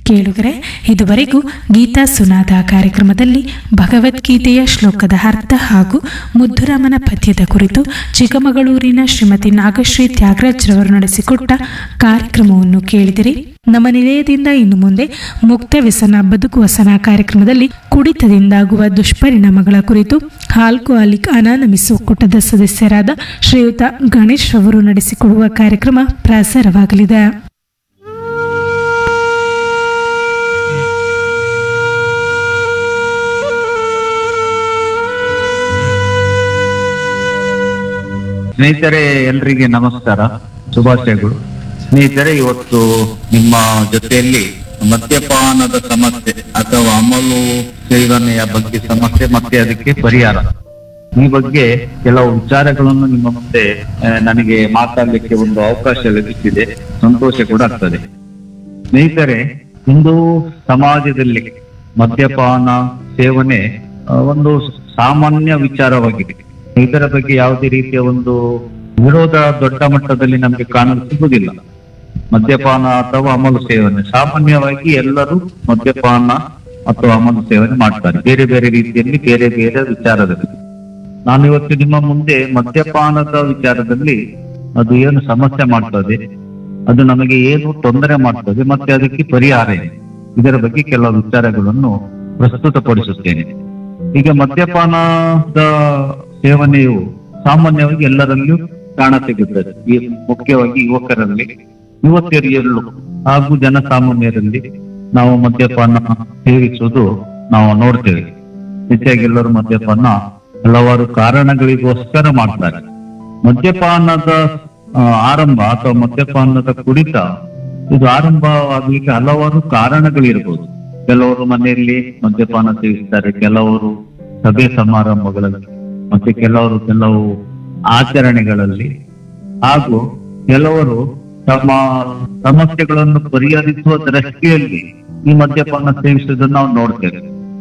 ಕೇಳುಗರೆ ಇದುವರೆಗೂ ಗೀತಾ ಸುನಾದ ಕಾರ್ಯಕ್ರಮದಲ್ಲಿ ಭಗವದ್ಗೀತೆಯ ಶ್ಲೋಕದ ಅರ್ಥ ಹಾಗೂ ಮುದ್ದುರಾಮನ ಪದ್ಯದ ಕುರಿತು ಚಿಕ್ಕಮಗಳೂರಿನ ಶ್ರೀಮತಿ ನಾಗಶ್ರೀ ತ್ಯಾಗರಾಜ್ರವರು ನಡೆಸಿಕೊಟ್ಟ ಕಾರ್ಯಕ್ರಮವನ್ನು ಕೇಳಿದಿರಿ ನಮ್ಮ ನಿಲಯದಿಂದ ಇನ್ನು ಮುಂದೆ ಮುಕ್ತ ವ್ಯಸನ ಬದುಕು ವಸನ ಕಾರ್ಯಕ್ರಮದಲ್ಲಿ ಕುಡಿತದಿಂದಾಗುವ ದುಷ್ಪರಿಣಾಮಗಳ ಕುರಿತು ಆಲ್ಕೋಹಾಲಿಕ್ ಅನಾನಮಿಸ್ ಒಕ್ಕೂಟದ ಸದಸ್ಯರಾದ ಶ್ರೀಯುತ ಗಣೇಶ್ ಅವರು ನಡೆಸಿಕೊಡುವ ಕಾರ್ಯಕ್ರಮ ಪ್ರಸಾರವಾಗಲಿದೆ ಸ್ನೇಹಿತರೆ ಎಲ್ರಿಗೆ ನಮಸ್ಕಾರ ಶುಭಾಶಯಗಳು ಸ್ನೇಹಿತರೆ ಇವತ್ತು ನಿಮ್ಮ ಜೊತೆಯಲ್ಲಿ ಮದ್ಯಪಾನದ ಸಮಸ್ಯೆ ಅಥವಾ ಅಮಲು ಸೇವನೆಯ ಬಗ್ಗೆ ಸಮಸ್ಯೆ ಮತ್ತೆ ಅದಕ್ಕೆ ಪರಿಹಾರ ಈ ಬಗ್ಗೆ ಕೆಲವು ವಿಚಾರಗಳನ್ನು ನಿಮ್ಮ ಮುಂದೆ ಆ, ನನಗೆ ಮಾತಾಡಲಿಕ್ಕೆ ಒಂದು ಅವಕಾಶ ಲಭಿಸಿದೆ ಸಂತೋಷ ಕೂಡ ಆಗ್ತದೆ ಸ್ನೇಹಿತರೆ ಇಂದು ಸಮಾಜದಲ್ಲಿ ಮದ್ಯಪಾನ ಸೇವನೆ ಆ, ಒಂದು ಸಾಮಾನ್ಯ ವಿಚಾರವಾಗಿದೆ ಇದರ ಬಗ್ಗೆ ಯಾವುದೇ ರೀತಿಯ ಒಂದು ವಿರೋಧ ದೊಡ್ಡ ಮಟ್ಟದಲ್ಲಿ ನಮಗೆ ಕಾಣಲು ಸಿಗುವುದಿಲ್ಲ ಮದ್ಯಪಾನ ಅಥವಾ ಅಮಲು ಸೇವನೆ ಸಾಮಾನ್ಯವಾಗಿ ಎಲ್ಲರೂ ಮದ್ಯಪಾನ ಅಥವಾ ಅಮಲು ಸೇವನೆ ಮಾಡ್ತಾರೆ ಬೇರೆ ಬೇರೆ ರೀತಿಯಲ್ಲಿ ಬೇರೆ ಬೇರೆ ವಿಚಾರದಲ್ಲಿ ನಾನು ಇವತ್ತು ನಿಮ್ಮ ಮುಂದೆ ಮದ್ಯಪಾನದ ವಿಚಾರದಲ್ಲಿ ಅದು ಏನು ಸಮಸ್ಯೆ ಮಾಡ್ತದೆ ಅದು ನಮಗೆ ಏನು ತೊಂದರೆ ಮಾಡ್ತದೆ ಮತ್ತೆ ಅದಕ್ಕೆ ಪರಿಹಾರ ಇದೆ ಇದರ ಬಗ್ಗೆ ಕೆಲವು ವಿಚಾರಗಳನ್ನು ಪ್ರಸ್ತುತಪಡಿಸುತ್ತೇನೆ ಈಗ ಮದ್ಯಪಾನದ ಸೇವನೆಯು ಸಾಮಾನ್ಯವಾಗಿ ಎಲ್ಲರಲ್ಲೂ ಕಾಣಸಿಗುತ್ತದೆ ಈ ಮುಖ್ಯವಾಗಿ ಯುವಕರಲ್ಲಿ ಯುವತಿಯರಲ್ಲೂ ಹಾಗೂ ಜನಸಾಮಾನ್ಯರಲ್ಲಿ ನಾವು ಮದ್ಯಪಾನ ಸೇವಿಸುವುದು ನಾವು ನೋಡ್ತೇವೆ ಹೆಚ್ಚಾಗಿ ಎಲ್ಲರೂ ಮದ್ಯಪಾನ ಹಲವಾರು ಕಾರಣಗಳಿಗೋಸ್ಕರ ಮಾಡ್ತಾರೆ ಮದ್ಯಪಾನದ ಆ, ಆರಂಭ ಅಥವಾ ಮದ್ಯಪಾನದ ಕುಡಿತ ಇದು ಆರಂಭವಾಗಲಿಕ್ಕೆ ಹಲವಾರು ಕಾರಣಗಳಿರ್ಬೋದು ಕೆಲವರು ಮನೆಯಲ್ಲಿ ಮದ್ಯಪಾನ ಸೇವಿಸ್ತಾರೆ ಕೆಲವರು ಸಭೆ ಸಮಾರಂಭಗಳಲ್ಲಿ ಮತ್ತೆ ಕೆಲವರು ಕೆಲವು ಆಚರಣೆಗಳಲ್ಲಿ ಹಾಗೂ ಕೆಲವರು ತಮ್ಮ ಸಮಸ್ಯೆಗಳನ್ನು ಪರಿಹರಿಸುವ ದೃಷ್ಟಿಯಲ್ಲಿ ಈ ಮದ್ಯಪಾನ ಸೇವಿಸುವುದನ್ನು ನಾವು ನೋಡ್ತೇವೆ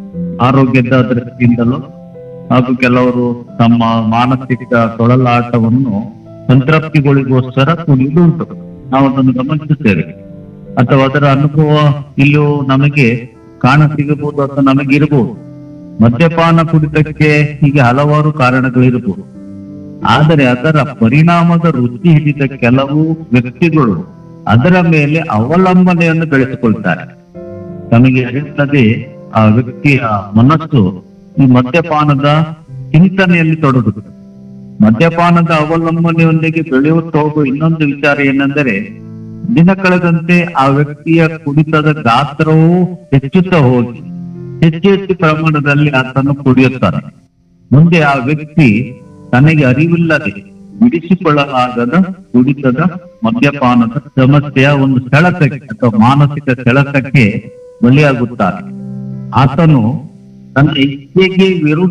ಆರೋಗ್ಯದ ದೃಷ್ಟಿಯಿಂದಲೂ ಹಾಗೂ ಕೆಲವರು ತಮ್ಮ ಮಾನಸಿಕ ತೊಳಲಾಟವನ್ನು ಸಂತೃಪ್ತಿಗಳಿಗೋಸ್ಕರ ಕುಡಿಯುವುದು ಉಂಟು ನಾವು ಅದನ್ನು ಗಮನಿಸುತ್ತೇವೆ ಅಥವಾ ಅದರ ಅನುಭವ ಇಲ್ಲೂ ನಮಗೆ ಕಾಣ ಸಿಗಬಹುದು ಅಥವಾ ನಮಗೆ ಇರಬಹುದು ಮದ್ಯಪಾನ ಕುಡಿತಕ್ಕೆ ಹೀಗೆ ಹಲವಾರು ಕಾರಣಗಳಿರಬಹುದು ಆದರೆ ಅದರ ಪರಿಣಾಮದ ರುಚಿ ಹಿಡಿದ ಕೆಲವು ವ್ಯಕ್ತಿಗಳು ಅದರ ಮೇಲೆ ಅವಲಂಬನೆಯನ್ನು ಬೆಳೆಸಿಕೊಳ್ತಾರೆ ತಮಗೆ ಅರಿಯುತ್ತದೆ ಆ ವ್ಯಕ್ತಿಯ ಮನಸ್ಸು ಈ ಮದ್ಯಪಾನದ ಚಿಂತನೆಯಲ್ಲಿ ತೊಡಗುತ್ತದೆ ಮದ್ಯಪಾನದ ಅವಲಂಬನೆಯೊಂದಿಗೆ ಬೆಳೆಯುತ್ತಾ ಹೋಗುವ ಇನ್ನೊಂದು ವಿಚಾರ ಏನೆಂದರೆ ದಿನ ಕಳೆದಂತೆ ಆ ವ್ಯಕ್ತಿಯ ಕುಡಿತದ ಗಾತ್ರವು ಹೆಚ್ಚುತ್ತಾ ಹೋಗಿ ಹೆಚ್ಚು ಹೆಚ್ಚು ಪ್ರಮಾಣದಲ್ಲಿ ಆತನು ಕುಡಿಯುತ್ತಾನೆ ಮುಂದೆ ಆ ವ್ಯಕ್ತಿ ತನಗೆ ಅರಿವಿಲ್ಲದೆ ಬಿಡಿಸಿಕೊಳ್ಳಲಾಗದ ಕುಡಿತದ ಮದ್ಯಪಾನದ ಸಮಸ್ಯೆಯ ಒಂದು ಸೆಳೆತಕ್ಕೆ ಅಥವಾ ಮಾನಸಿಕ ಸೆಳೆತಕ್ಕೆ ಬಲಿಯಾಗುತ್ತಾನೆ ಆತನು ತನ್ನ ಇಚ್ಛೆಗೆ ವಿರುದ್ಧ